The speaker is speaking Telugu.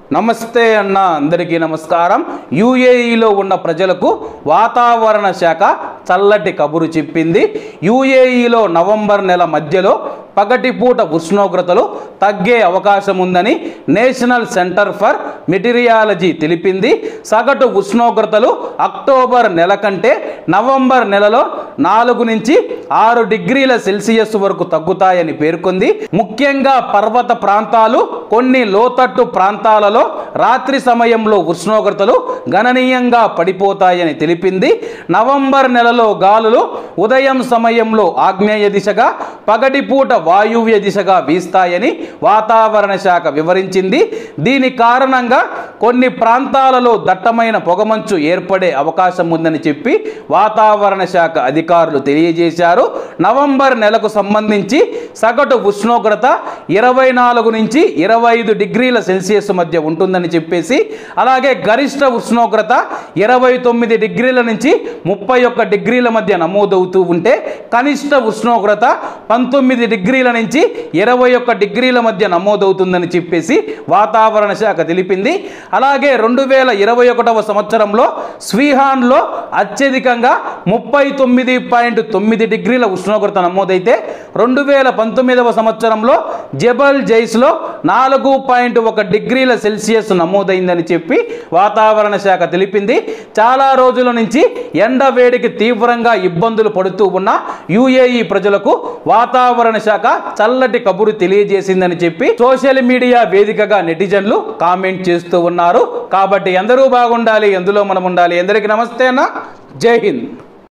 నమస్తే అన్న అందరికీ నమస్కారం యుఏఈలో ఉన్న ప్రజలకు వాతావరణ శాఖ చల్లటి కబురు చెప్పింది యుఏఈలో నవంబర్ నెల మధ్యలో పగటిపూట ఉష్ణోగ్రతలు తగ్గే అవకాశం ఉందని నేషనల్ సెంటర్ ఫర్ మెటీరియాలజీ తెలిపింది సగటు ఉష్ణోగ్రతలు అక్టోబర్ నెల కంటే నవంబర్ నెలలో నాలుగు నుంచి ఆరు డిగ్రీల సెల్సియస్ వరకు తగ్గుతాయని పేర్కొంది ముఖ్యంగా పర్వత ప్రాంతాలు కొన్ని లోతట్టు ప్రాంతాలలో రాత్రి సమయంలో ఉష్ణోగ్రతలు గణనీయంగా పడిపోతాయని తెలిపింది నవంబర్ నెలలో గాలులు ఉదయం సమయంలో ఆగ్నేయ దిశగా పగటిపూట వాయువ్య దిశగా వీస్తాయని వాతావరణ శాఖ వివరించింది దీని కారణంగా కొన్ని ప్రాంతాలలో దట్టమైన పొగమంచు ఏర్పడే అవకాశం ఉందని చెప్పి వాతావరణ శాఖ అధికారులు తెలియజేశారు నవంబర్ నెలకు సంబంధించి సగటు ఉష్ణోగ్రత ఇరవై నాలుగు నుంచి ఇరవై ఐదు డిగ్రీల సెల్సియస్ మధ్య ఉంటుందని చెప్పేసి అలాగే గరిష్ట ఉష్ణోగ్రత ఇరవై తొమ్మిది డిగ్రీల నుంచి ముప్పై ఒక్క డిగ్రీల మధ్య నమోదవుతూ ఉంటే కనిష్ట ఉష్ణోగ్రత పంతొమ్మిది డిగ్రీల నుంచి ఇరవై ఒక్క డిగ్రీల మధ్య నమోదవుతుందని చెప్పేసి వాతావరణ శాఖ తెలిపింది అలాగే రెండు వేల ఇరవై ఒకటవ సంవత్సరంలో స్వీహాన్లో అత్యధికంగా ముప్పై తొమ్మిది పాయింట్ తొమ్మిది డిగ్రీల ఉష్ణోగ్రత నమోదైతే రెండు వేల పంతొమ్మిదవ సంవత్సరంలో జబల్ జైస్లో నాలుగు పాయింట్ ఒక డిగ్రీల సెల్సియస్ నమోదైందని చెప్పి వాతావరణ శాఖ తెలిపింది చాలా రోజుల నుంచి ఎండ వేడికి తీవ్రంగా ఇబ్బందులు పడుతూ ఉన్న యుఏఈ ప్రజలకు వాతావరణ శాఖ చల్లటి కబురు తెలియజేసిందని చెప్పి సోషల్ మీడియా వేదికగా నెటిజన్లు కామెంట్ చేస్తూ ఉన్నారు కాబట్టి అందరూ బాగుండాలి ఎందులో మనం ఉండాలి అందరికీ నమస్తే అన్న జై హింద్